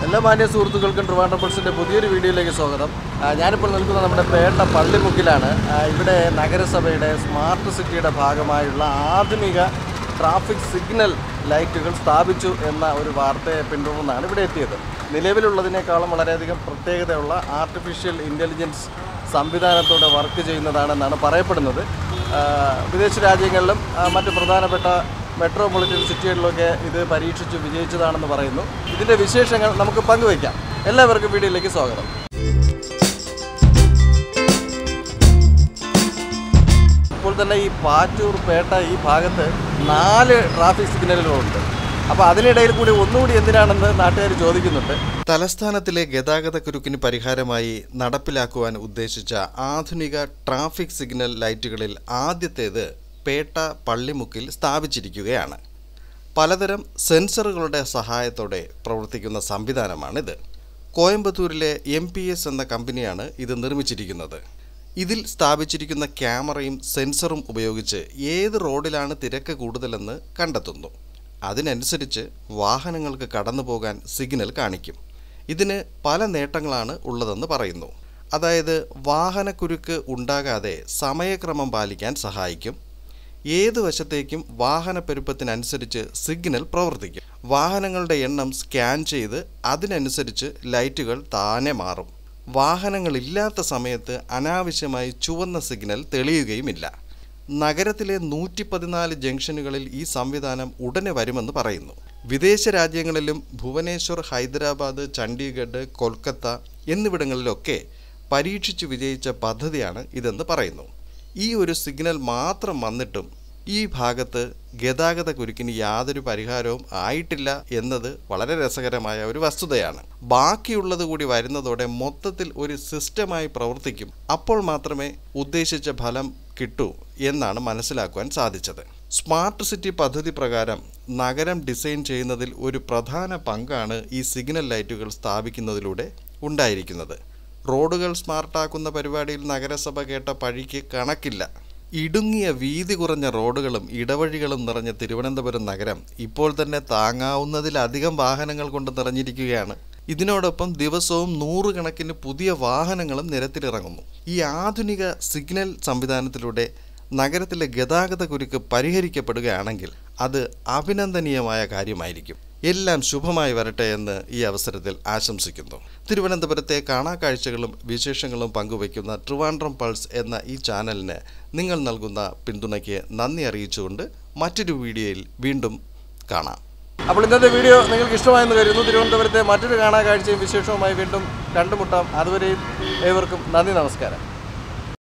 എല്ലാ മാന്യ സുഹൃത്തുക്കൾക്കും ട്രിവാൻഡ്രം പൾസിൻ്റെ പുതിയൊരു വീഡിയോയിലേക്ക് സ്വാഗതം ആ, ഞാനിപ്പോൾ നിൽക്കുന്നത് നമ്മുടെ പേട്ട പള്ളിമുക്കിലാണ് ആ, ഇവിടെ നഗരസഭയുടെ സ്മാർട്ട് സിറ്റിയുടെ ഭാഗമായുള്ള ആധുനിക ട്രാഫിക് സിഗ്നൽ ലൈറ്റുകൾ സ്ഥാപിച്ചു എന്ന ഒരു വാർത്തയെ പിന്തുടർന്നാണ് ഇവിടെ എത്തിയത് നിലവിലുള്ളതിനേക്കാളും വളരെയധികം പ്രത്യേകതയുള്ള ആർട്ടിഫിഷ്യൽ ഇൻ്റലിജൻസ് സംവിധാനത്തോടെ വർക്ക് ചെയ്യുന്നതാണെന്നാണ് പറയപ്പെടുന്നത് ആ, വിദേശ രാജ്യങ്ങളിലും ആ, മറ്റ് പ്രധാനപ്പെട്ട മെട്രോപൊളിറ്റൻ സിറ്റികളിലൊക്കെ ഇത് പരീക്ഷിച്ച് വിജയിച്ചതാണെന്ന് പറയുന്നു ഇതിൻ്റെ വിശേഷങ്ങൾ നമുക്ക് പങ്കുവയ്ക്കാം എല്ലാവർക്കും വീഡിയോയിലേക്ക് സ്വാഗതം ഇപ്പോൾ തന്നെ ഈ പാറ്റൂർ പേട്ട ഈ ഭാഗത്ത് നാല് ട്രാഫിക് സിഗ്നലുകളുണ്ട് അപ്പോൾ അതിനിടയിൽ കൂടി ഒന്നുകൂടി എന്തിനാണെന്ന് നാട്ടുകാർ ചോദിക്കുന്നുണ്ട് തലസ്ഥാനത്തിലെ ഗതാഗതക്കുരുക്കിന് പരിഹാരമായി നടപ്പിലാക്കുവാൻ ഉദ്ദേശിച്ച ആധുനിക ട്രാഫിക് സിഗ്നൽ ലൈറ്റുകളിൽ ആദ്യത്തേത് പേട്ട പള്ളിമുക്കിൽ സ്ഥാപിച്ചിരിക്കുകയാണ് പലതരം സെൻസറുകളുടെ സഹായത്തോടെ പ്രവർത്തിക്കുന്ന സംവിധാനമാണിത് കോയമ്പത്തൂരിലെ എം പി എസ് എന്ന കമ്പനിയാണ് ഇത് നിർമ്മിച്ചിരിക്കുന്നത് ഇതിൽ സ്ഥാപിച്ചിരിക്കുന്ന ക്യാമറയും സെൻസറും ഉപയോഗിച്ച് ഏത് റോഡിലാണ് തിരക്ക് കൂടുതലെന്ന് കണ്ടെത്തുന്നു അതിനനുസരിച്ച് വാഹനങ്ങൾക്ക് കടന്നു പോകാൻ സിഗ്നൽ കാണിക്കും ഇതിന് പല നേട്ടങ്ങളാണ് ഉള്ളതെന്ന് പറയുന്നു അതായത് വാഹനക്കുരുക്ക് ഉണ്ടാകാതെ സമയക്രമം പാലിക്കാൻ സഹായിക്കും ഏത് വശത്തേക്കും വാഹനപ്പെരുപ്പത്തിനനുസരിച്ച് സിഗ്നൽ പ്രവർത്തിക്കും വാഹനങ്ങളുടെ എണ്ണം സ്കാൻ ചെയ്ത് അതിനനുസരിച്ച് ലൈറ്റുകൾ താനെ മാറും വാഹനങ്ങളില്ലാത്ത സമയത്ത് അനാവശ്യമായി ചുവന്ന സിഗ്നൽ തെളിയുകയുമില്ല നഗരത്തിലെ നൂറ്റി പതിനാല് ജംഗ്ഷനുകളിൽ ഈ സംവിധാനം ഉടനെ വരുമെന്ന് പറയുന്നു വിദേശ രാജ്യങ്ങളിലും ഭുവനേശ്വർ ഹൈദരാബാദ് ചണ്ഡീഗഡ് കൊൽക്കത്ത എന്നിവിടങ്ങളിലൊക്കെ പരീക്ഷിച്ചു വിജയിച്ച പദ്ധതിയാണ് ഇതെന്ന് പറയുന്നു ഈ ഒരു സിഗ്നൽ മാത്രം വന്നിട്ടും ഈ ഭാഗത്ത് ഗതാഗത കുരുക്കിന് യാതൊരു പരിഹാരവും ആയിട്ടില്ല എന്നത് വളരെ രസകരമായ ഒരു വസ്തുതയാണ് ബാക്കിയുള്ളത് കൂടി വരുന്നതോടെ മൊത്തത്തിൽ ഒരു സിസ്റ്റമായി പ്രവർത്തിക്കും അപ്പോൾ മാത്രമേ ഉദ്ദേശിച്ച ഫലം കിട്ടൂ എന്നാണ് മനസ്സിലാക്കുവാൻ സാധിച്ചത് സ്മാർട്ട് സിറ്റി പദ്ധതി പ്രകാരം നഗരം ഡിസൈൻ ചെയ്യുന്നതിൽ ഒരു പ്രധാന പങ്കാണ് ഈ സിഗ്നൽ ലൈറ്റുകൾ സ്ഥാപിക്കുന്നതിലൂടെ ഉണ്ടായിരിക്കുന്നത് റോഡുകൾ സ്മാർട്ടാക്കുന്ന പരിപാടിയിൽ നഗരസഭ കേട്ട പഴിക്ക് കണക്കില്ല ഇടുങ്ങിയ വീതി കുറഞ്ഞ റോഡുകളും ഇടവഴികളും നിറഞ്ഞ തിരുവനന്തപുരം നഗരം ഇപ്പോൾ തന്നെ താങ്ങാവുന്നതിലധികം വാഹനങ്ങൾ കൊണ്ട് നിറഞ്ഞിരിക്കുകയാണ് ഇതിനോടൊപ്പം ദിവസവും നൂറുകണക്കിന് പുതിയ വാഹനങ്ങളും നിരത്തിലിറങ്ങുന്നു ഈ ആധുനിക സിഗ്നൽ സംവിധാനത്തിലൂടെ നഗരത്തിലെ ഗതാഗത കുരുക്ക് പരിഹരിക്കപ്പെടുകയാണെങ്കിൽ അത് അഭിനന്ദനീയമായ കാര്യമായിരിക്കും എല്ലാം ശുഭമായി വരട്ടെ എന്ന് ഈ അവസരത്തിൽ ആശംസിക്കുന്നു തിരുവനന്തപുരത്തെ കാണാക്കാഴ്ചകളും വിശേഷങ്ങളും പങ്കുവയ്ക്കുന്ന ട്രിവാൻഡ്രം പൾസ് എന്ന ഈ ചാനലിന് നിങ്ങൾ നൽകുന്ന പിന്തുണയ്ക്ക് നന്ദി അറിയിച്ചുകൊണ്ട് മറ്റൊരു വീഡിയോയിൽ വീണ്ടും കാണാം അപ്പോൾ ഇന്നത്തെ വീഡിയോ നിങ്ങൾക്ക് ഇഷ്ടമായെന്ന് കരുതുന്നു തിരുവനന്തപുരത്തെ മറ്റൊരു കാണാ കാഴ്ചയും വിശേഷവുമായി വീണ്ടും കണ്ടുമുട്ടാം അതുവരെയും ഏവർക്കും നന്ദി നമസ്കാരം